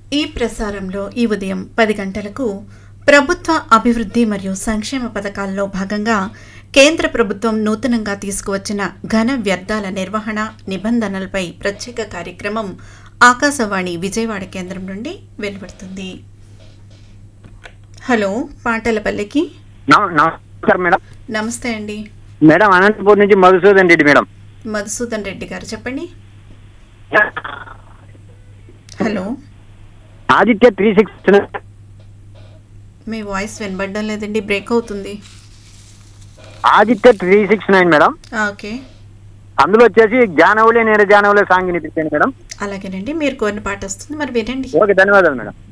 ఈ ప్రసారంలో ఈ ఉదయం పది గంటలకు ప్రభుత్వ అభివృద్ధి మరియు సంక్షేమ పథకాల్లో భాగంగా కేంద్ర ప్రభుత్వం నూతనంగా తీసుకువచ్చిన ఘన వ్యర్థాల నిర్వహణ నిబంధనలపై ప్రత్యేక కార్యక్రమం ఆకాశవాణి విజయవాడ కేంద్రం నుండి వెలువడుతుంది హలో పాటల పల్లెకి నమ- నమస్కారం మేడం నమస్తే అండి మేడం అనంతపూర్ నుంచి మధుసూదన్ రెడ్డి మేడం మధుసూదన్ రెడ్డి గారు చెప్పండి హలో ఆదిత్య త్రీ సిక్స్ మీ వాయిస్ వినబడడం లేదండి బ్రేక్ అవుతుంది Aditya three six nine madam ఆ, ఓకే అందులో వచ్చేసి జానవులే నేర జానవులే సాంగ్ వినిపించండి మేడం అలాగేనండి మీరు కోరిన పాట వస్తుంది మరి వినండి ఓకే ధన్యవాదాలు మేడం